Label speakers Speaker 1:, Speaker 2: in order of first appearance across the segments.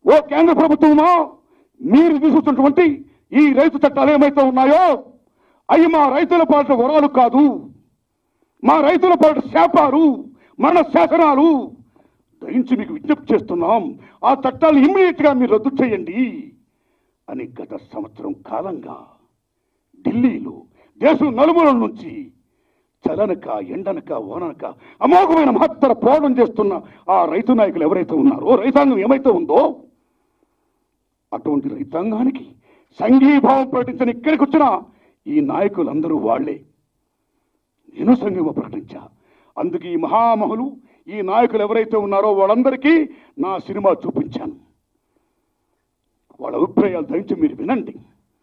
Speaker 1: ఓ కేంద్ర ప్రభుత్వమా మీరు తీసుకున్నటువంటి ఈ రైతు చట్టాలు ఏమైతే ఉన్నాయో అవి మా రైతుల పాట వరాలు కాదు మా రైతుల పాట శాపాలు మన శాసనాలు దయించి మీకు విజ్ఞప్తి చేస్తున్నాం ఆ చట్టాలు ఇమ్మీడియట్ గా మీరు రద్దు చేయండి అని గత సంవత్సరం కాలంగా ఢిల్లీలో దేశం నలుమూలల నుంచి చలనక ఎండనక ఓననక అమోఘమైన మహత్తర పోరాటం చేస్తున్న ఆ రైతు నాయకులు ఎవరైతే ఉన్నారో రైతాంగం ఏమైతే ఉందో అటువంటి రైతాంగానికి సంఘీభావం ప్రకటించని ఇక్కడికి వచ్చిన ఈ నాయకులందరూ వాళ్లే నేను సంఘీభావం ప్రకటించా అందుకే ఈ మహామహులు ఈ నాయకులు ఎవరైతే ఉన్నారో వాళ్ళందరికీ నా సినిమా చూపించాను వాళ్ళ అభిప్రాయాలు దయచి మీరు వినండి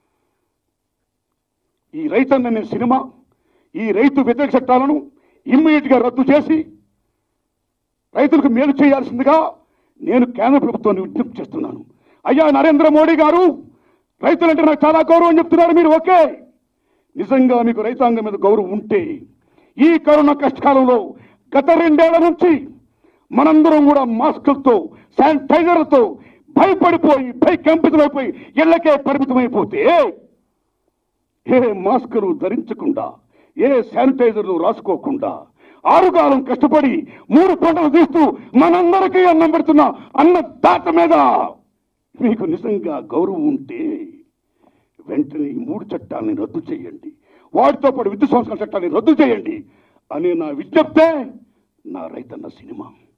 Speaker 1: ఈ రైతన్న అనే సినిమా ఈ రైతు వ్యతిరేక చట్టాలను ఇమ్మీడియట్ గా రద్దు చేసి రైతులకు మేలు చేయాల్సిందిగా నేను కేంద్ర ప్రభుత్వాన్ని విజ్ఞప్తి చేస్తున్నాను అయ్యా నరేంద్ర మోడీ గారు రైతులంటే నాకు చాలా గౌరవం చెప్తున్నారు మీరు ఓకే నిజంగా మీకు రైతాంగం మీద గౌరవం ఉంటే ఈ కరోనా కష్టకాలంలో గత రెండేళ్ల నుంచి మనందరం కూడా మాస్కులతో శానిటైజర్లతో భయపడిపోయి భయకంపితులైపోయి ఇళ్లకే పరిమితమైపోతే ఏ మాస్కులు ధరించకుండా ఏ శానిటైజర్లు రాసుకోకుండా ఆరుగాలం కష్టపడి మూడు పంటలు తీస్తూ మనందరికీ అన్నం పెడుతున్న అన్నదాత మీద మీకు నిజంగా గౌరవం ఉంటే వెంటనే ఈ మూడు చట్టాలని రద్దు చేయండి వాటితో పాటు విద్యుత్ సంస్కరణ చట్టాన్ని రద్దు చేయండి అనే నా విజ్ఞప్తే నా రైతన్న సినిమా